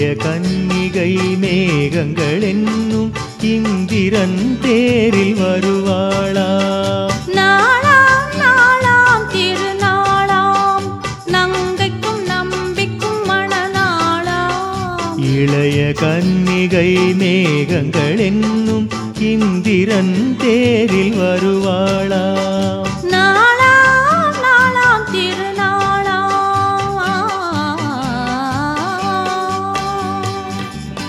கன்னிகை மேகங்கள் என்னும் இந்திரன் தேரில் வருவாளா நாளாம் நாளாம் திருநாளாம் நங்கைக்கும் நம்பிக்கும் மணநாளாம் இளைய கன்னிகை மேகங்கள் என்னும் இந்திரன் தேரில் வருவாளா நாளாம் நாளாம் திருநாளாம்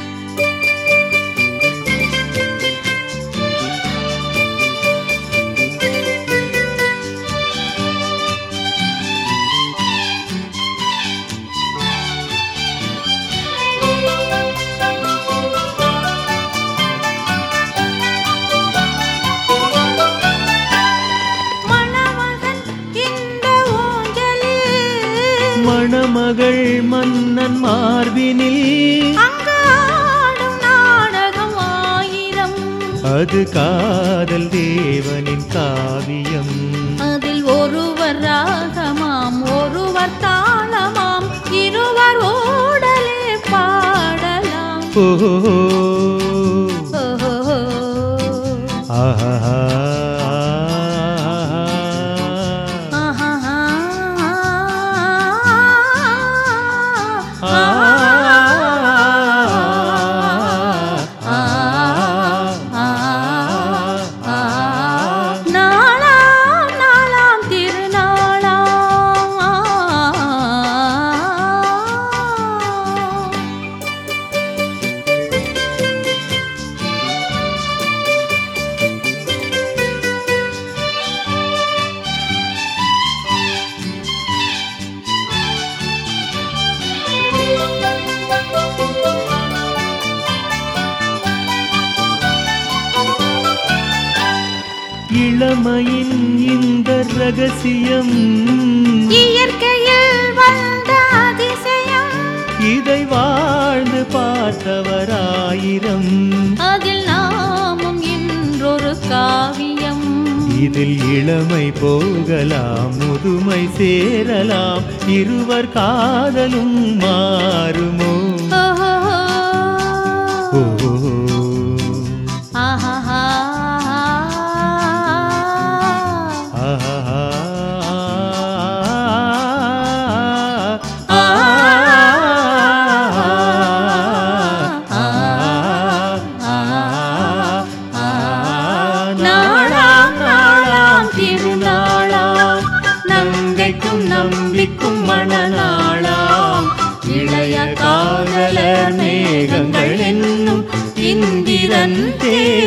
மணமகன் இந்த ஊஞ்சலில் மணமகள் மன்னன் மார்பினில் அங்கு ஆடும் நாடகம் ஆயிரம் அது காதல் தேவனின் காவியம் அதில் ஒருவர் ராகமாம் ஒருவர் தாளமாம் இருவர் ஓடலே பாடலாம் ஓஹோ ஓஹோ. ஆஹா ஆஹாஹா. நாளாம் நாளாம் திருநாளாம் இளமையின் இந்த ரகசியம் இயற்கையில் வந்த அதிசயம் இதை வாழ்ந்து பார்த்தவராயிரம் அதில் நாமும் இன்றொரு காவியம் இதில் இளமை போகலாம் முதுமை சேரலாம் இருவர் காதலும் மாறுமோ ஓஹோ. ஓஹோ ஆஹாஹா. ஆஹா நாளாம் நாளாம் திருநாளாம் நங்கைக்கும் நம்பிக்கும் மணநாளாம் இளைய காதலர் மேகங்கள் என்னும் இந்திரன் தேர்